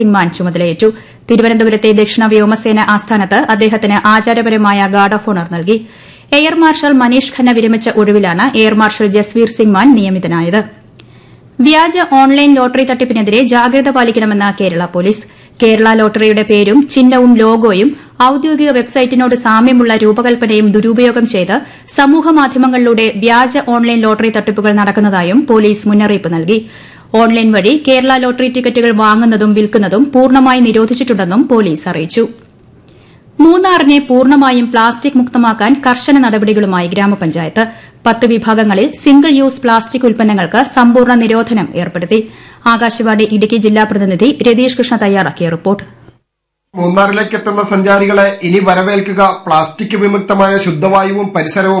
സിംഗ് മാൻ ചുമതലയേറ്റു തിരുവനന്തപുരത്തെ ദക്ഷിണ വ്യോമസേന ആസ്ഥാനത്ത് അദ്ദേഹത്തിന് ആചാരപരമായ ഗാർഡ് ഓഫ് ഓണർ നൽകി എയർ മാർഷൽ മനീഷ് ഖന്ന വിരമിച്ച ഒഴിവിലാണ് എയർ മാർഷൽ ജസ്വീർ സിംഗ് മാൻ നിയമിതനായത് വ്യാജ ഓൺലൈൻ ലോട്ടറി തട്ടിപ്പിനെതിരെ ജാഗ്രത പാലിക്കണമെന്ന് കേരള പോലീസ് കേരള ലോട്ടറിയുടെ പേരും ചിഹ്നവും ലോഗോയും ഔദ്യോഗിക വെബ്സൈറ്റിനോട് സാമ്യമുള്ള രൂപകൽപ്പനയും ദുരുപയോഗം ചെയ്ത് സമൂഹമാധ്യമങ്ങളിലൂടെ വ്യാജ ഓൺലൈൻ ലോട്ടറി തട്ടിപ്പുകൾ നടക്കുന്നതായും പോലീസ് മുന്നറിയിപ്പ് നൽകി ഓൺലൈൻ വഴി കേരള ലോട്ടറി ടിക്കറ്റുകൾ വാങ്ങുന്നതും വിൽക്കുന്നതും പൂർണ്ണമായി നിരോധിച്ചിട്ടുണ്ടെന്നും പോലീസ് അറിയിച്ചു മൂന്നാറിനെ പൂർണ്ണമായും പ്ലാസ്റ്റിക് മുക്തമാക്കാൻ കർശന നടപടികളുമായി ഗ്രാമപഞ്ചായത്ത് പത്ത് വിഭാഗങ്ങളിൽ സിംഗിൾ യൂസ് പ്ലാസ്റ്റിക് ഉൽപ്പന്നങ്ങൾക്ക് സമ്പൂർണ്ണ നിരോധനം ഏർപ്പെടുത്തി ആകാശവാണി ഇടുക്കി ജില്ലാ പ്രതിനിധി രതീഷ് കൃഷ്ണ തയ്യാറാക്കിയ റിപ്പോർട്ട് മൂന്നാറിലേക്ക് എത്തുന്ന സഞ്ചാരികളെ ഇനി വരവേൽക്കുക പ്ലാസ്റ്റിക് വിമുക്തമായ ശുദ്ധവായുവും പരിസരവും